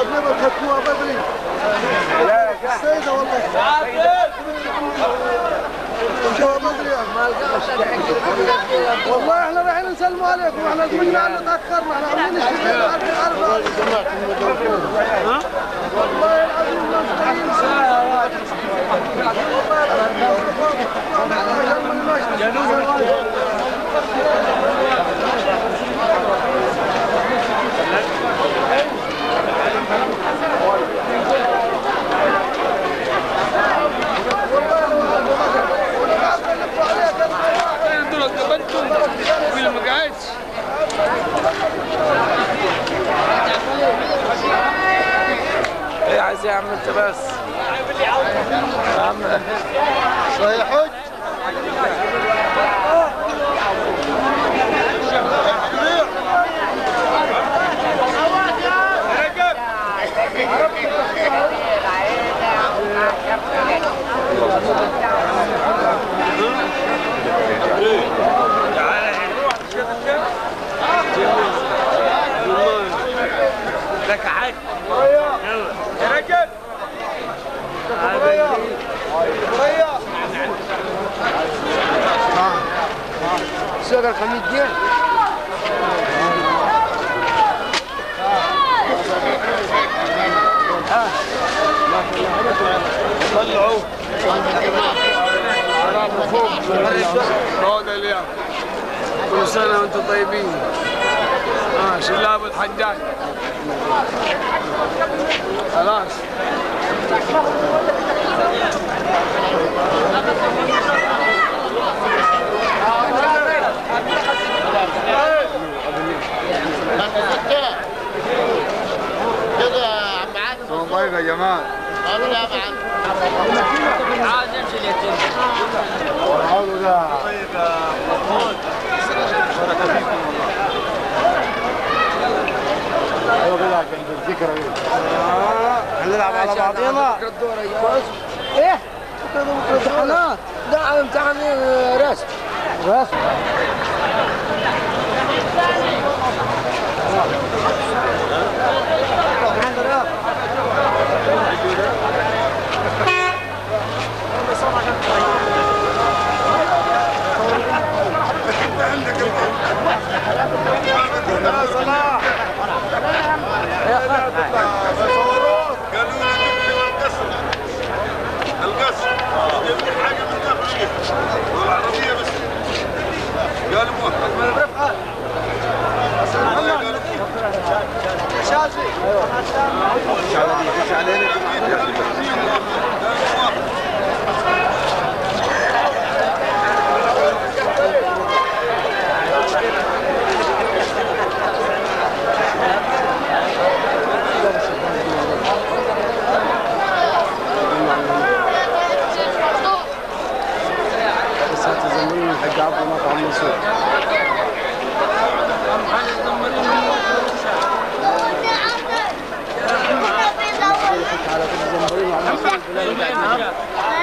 نبى فتوى بدري السيدة والله فتوى بدري يا والله احنا رايحين نسلموا عليكم احنا قلنا ان تاخرنا احنا عاملين نشتغل عارف عارف والله العظيم ما دول قبلتم واللي ما قعدش ايه عايز ايه يا عم انت بس يا عم شوية حج لك حاج يا رجل سيدة الخميس دي طلعوا روضة اليوم كل سنة وانتم طيبين اه شلاب الحجاج خلاص كده يا عم عادل السلام عليكم يا جماعه قالوا يا عم عادل حاولوا ده ايوه كده عشان الذكرى دي هنلعب على بعضينا ايه امتحانات لا امتحان رسم رسم قالوا لي جبت لي القصر القصر جبت لي حاجه من افريقيا والعربيه بس قالوا موافق والله قالوا بس هتزمرين الحاج عبد مطعم منصور على كده زمرين وعم منصور البلاد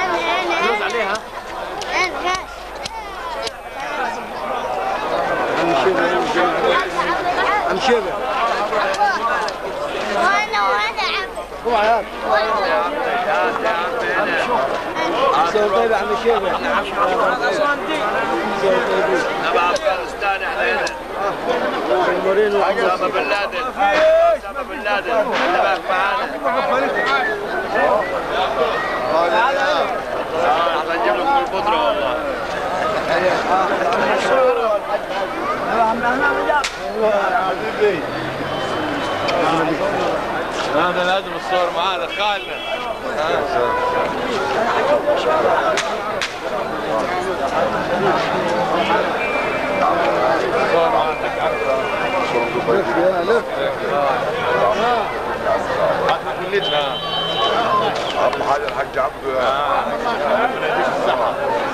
عم شبه عم شبه وانا وانا عبد هو عيال سوي طيب يا عم شبه سوي طيبين تبع افغانستان احنا هنا زمرين وعم اسامه بن لادن اسامه بن لادن انتبه معانا اه نجيب لكم البودره والله هذا لازم الصور معاه دخلنا يا لف كلتنا اهم حاجه الحاج عبده ربنا يديك الصحه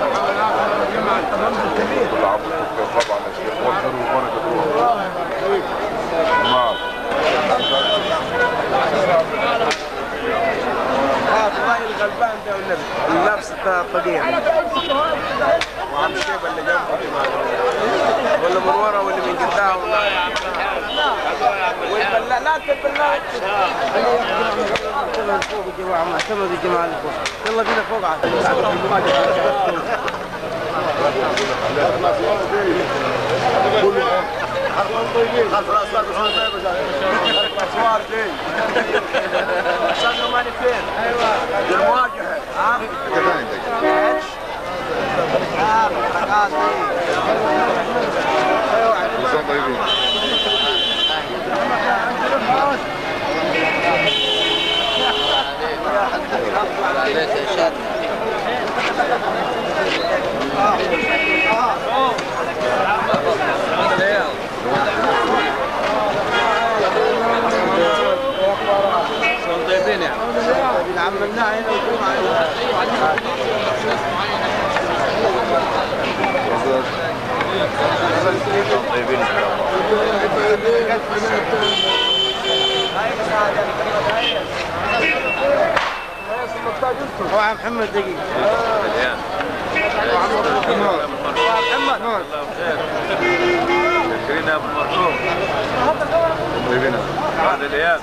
كل عام وانتم طبعا يا شيخ وانتم وبركه نعم والله الغلبان ده والنبي اللابس ده وعم الشيبه اللي جنبك ولا من ورا ولا من قدام والبلا لا تبلا يلا فوق يا جماعه معتمد يا جماعه اللي فوق يلا بينا فوق عاد صار ماني فين؟ المواجهه طيبين يعني عملناها هنا هو عم محمد دقيقة محمد شكرين يا ابو مرحوم هذا الايام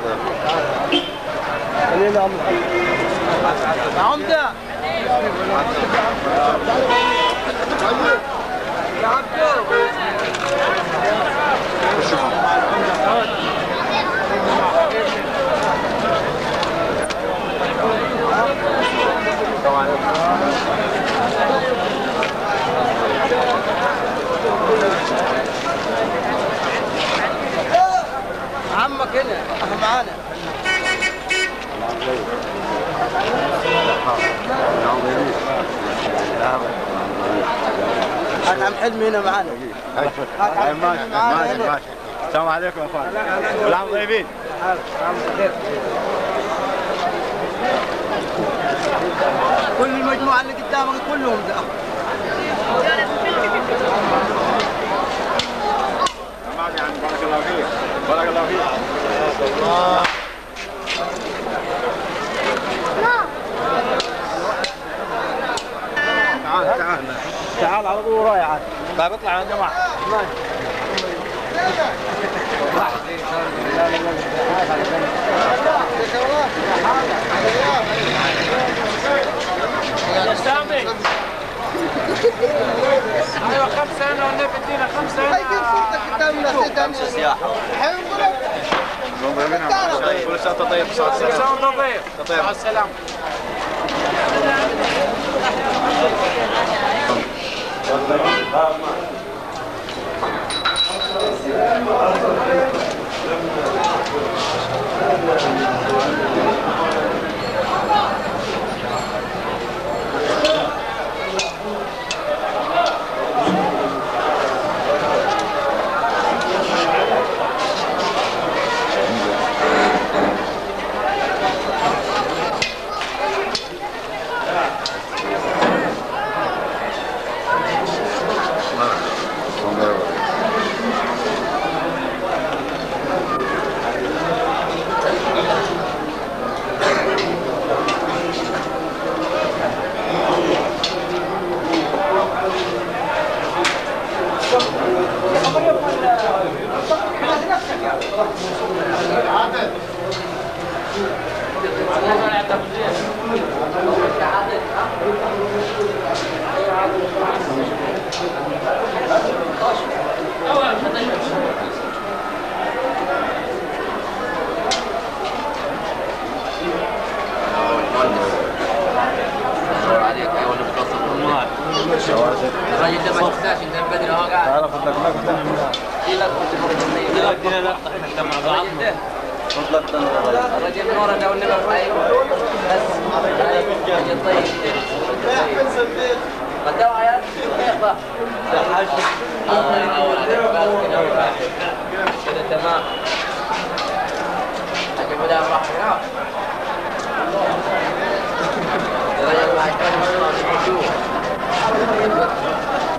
عمدة عمك هنا معانا هات عم حلمي هنا معانا هات عم حلمي معانا هنا. السلام عليكم يا اخوان كل عام طيبين كل المجموعة اللي قدامك كلهم ده بارك الله فيك بارك الله فيك تعال تعال تعال على طول ورايا عاد طيب اطلع يا جماعه ايوه خمسه انا والنبي ادينا خمسه هاي كيف صورتك قدام الناس خمسة سياحة حينظرك كل سنه وانت طيب صلاه كل سنه وانت طيب مع السلامه عليك ايوه اللي بتصل الراجل ده ما شفناش انت من بدري اهو قاعد تعال خذ لك ما كنت دي لك كنت مرة ادينا لقطه احنا مع بعض الراجل من ورا ده والنبي ايوه بس راجل طيب قدام عيال يلا الله ينور عليك بس كده كده تمام لكن بدا راح هناك الرجل ما يحتاج